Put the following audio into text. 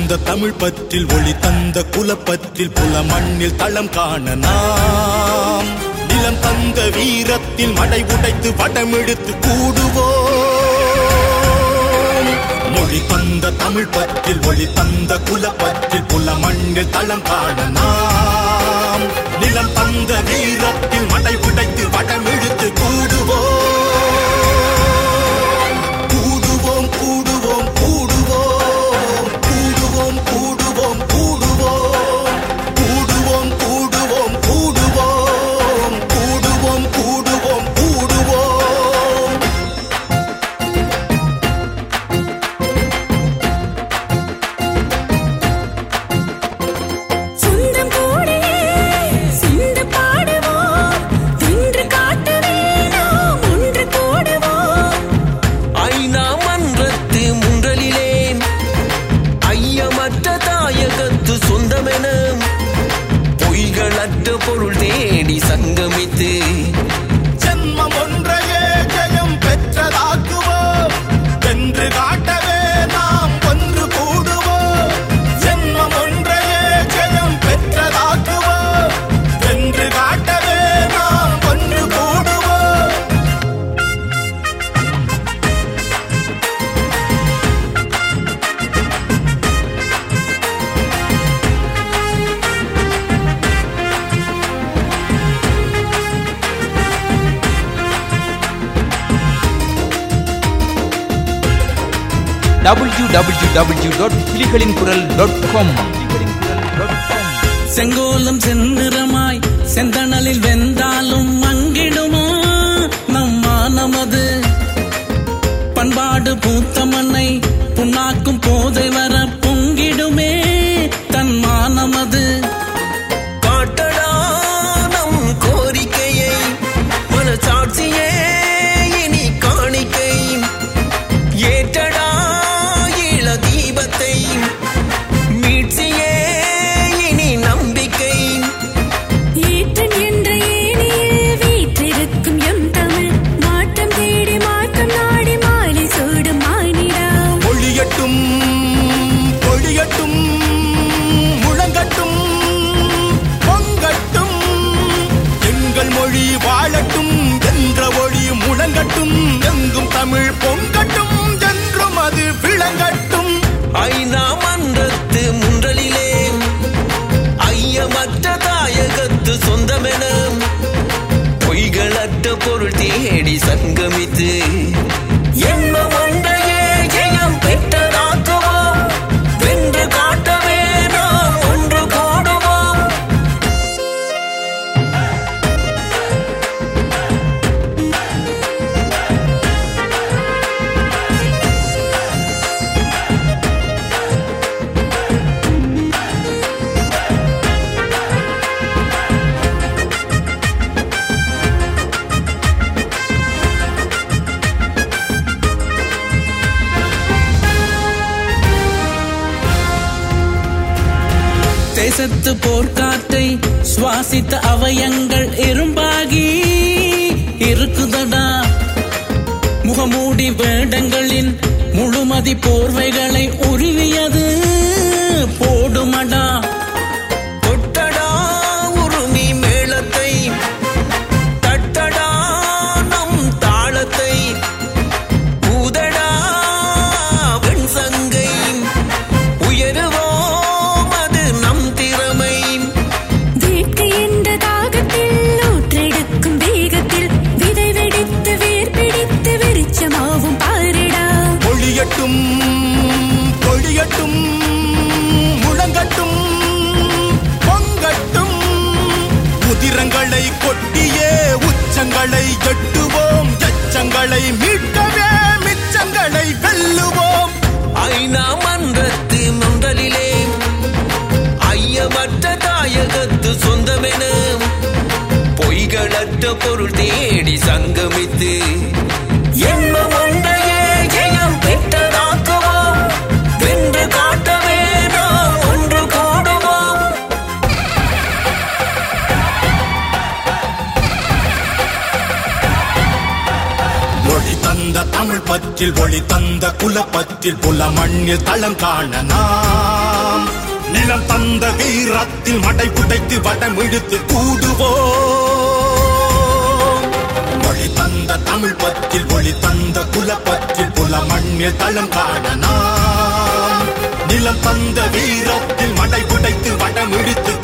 தந்த தமிழ் பற்றில் ஒளி தந்த குலப்பற்றில் புல மண்ணில் தளம் காண நாம் நிலம் தந்த வீரத்தில் மடை உடைத்து வடமெடுத்து கூடுவோம் மொழி தந்த தமிழ் பற்றில் ஒளி தந்த குலப்பற்றில் புல மண்ணில் தளம் காண நாம் நிலம் தந்த வீரத்தில் மடை உடைத்து வடமெடுத்து கூடுவோம் கூடுவோம் கூடுவோம் கூடுவோம் கூடுவோம் கூடுவோம் கூடுவோம் கூடுவோம் கூடுவோம் கூடுவோம் கூடுவோம் கூடுவோம் கூடுவோம் சொந்தம் கூடயே சிந்து பாடுவோம் வென்று காட்டவே நாம் ஒன்று கூடுவோம் ஐநா மன்றத்து முன்றலிலே ஐயமற்ற தாயகத்து சொந்தமென பொய்களற்ற பொருள் தேடி சங்கமித்து ஜென்மம் ஒன்றையே ஜெயம் பெற்றதாக்குவோம் வென்று காட்டவே நாம் ஒன்று கூடுவோம் ஜென்மம் ஒன்றையே ஜெயம் பெற்றதாக்குவோம் வென்று காட்டவே நாம் ஒன்று கூடுவோம் டபிள்யூ டபிள்யூ டபிள்யூ டாட் புலிகளின் குரல் டாட் காம் செங்கோலம் செந்நிறமாய் செந்தணலில் வெந்தாலும் மங்கிடுமா நம்மா நமது பண்பாடு பூத்த மண்ணை புண்ணாக்கும் போதை வர பொங்கிடுமே தன்மானமது காட்டடா நம் கோரிக்கையை மனசாட்சியே இனி காணிக்கை ஏற்றடா இள தீபத்தை மீட்சியே இனி நம்பிக்கை ஈற்றன் என்ற ஏணியில் வீற்றிருக்கும் எம் தமிழ் மாற்றம் தேடி மாற்றம் நாடி மாலை சூடும் மானிடா பொழியட்டும் பொழியட்டும் முழங்கட்டும் பொங்கட்டும் எங்கள் மொழி வாழட்டும் என்ற ஒளி முழங்கட்டும் எங்கும் தமிழ் பொங்கட்டும் என்றும் அது விளங்கட்டும் ஐநா மன்றத்து முன்றலிலே ஐயமற்ற தாயகத்து சொந்தமென பொய்களற்ற பொருள் தேடி சங்கமித்து எண்ணம் ஒன்றையே ஜெயம் பெற்றதாக்குவோம் வென்று காட்டவே நாம் ஒன்று கூடுவோம் தேசத்து போர்க்காற்றை சுவாசித்த அவயங்கள் எறும்பாகி இருக்குதடா முகமூடி வேடங்களின் முழுமதி போர்வைகளை உருவியது போடுமடா தொட்டடா உருமி மேளத்தை தட்டடா நம் தாளத்தை ஊதடா வெண்சங்கை உயருவோம் அது நம் திறமை வேட்கை என்ற தாகத்தில் ஊற்றெடுக்கும் வேகத்தில் விதை வெடித்து வேர் பிடித்து விருச்சமாவும் பாரிடா பொழியட்டும் பொழியட்டும் முழங்கட்டும் பொங்கட்டும் உதிரங்களை கொட்டியே உச்சங்களை எட்டுவோம் எச்சங்களை மீட்கவே மிச்சங்களை வெல்லுவோம் ஐநா மன்றத்து மன்றலிலே ஐயமற்ற தாயகத்து சொந்தமென பொய்களற்ற பொருள் தேடி சங்கமித்து எண்ணம் ஒன்றையே ஜெயம் பெற்றதாக்குவோம் வென்று காட்டவே நாம் ஒன்று கூடுவோம் ஒளி தந்த தமிழ் பற்றில் ஒளி தந்த குலப்பற்றில் புல மண்ணில் தளம் காண நாம் நிலம் தந்த வீரத்தில் மடை புடைத்து வடம் இழுத்து கூடுவோம் மொழி தந்த தமிழ் பற்றில் ஒளி தந்த குலப்பற்றில் புல மண்ணில் தளம் காண நாம் நிலம் தந்த வீரத்தில் மடை புடைத்து வடம் இழுத்து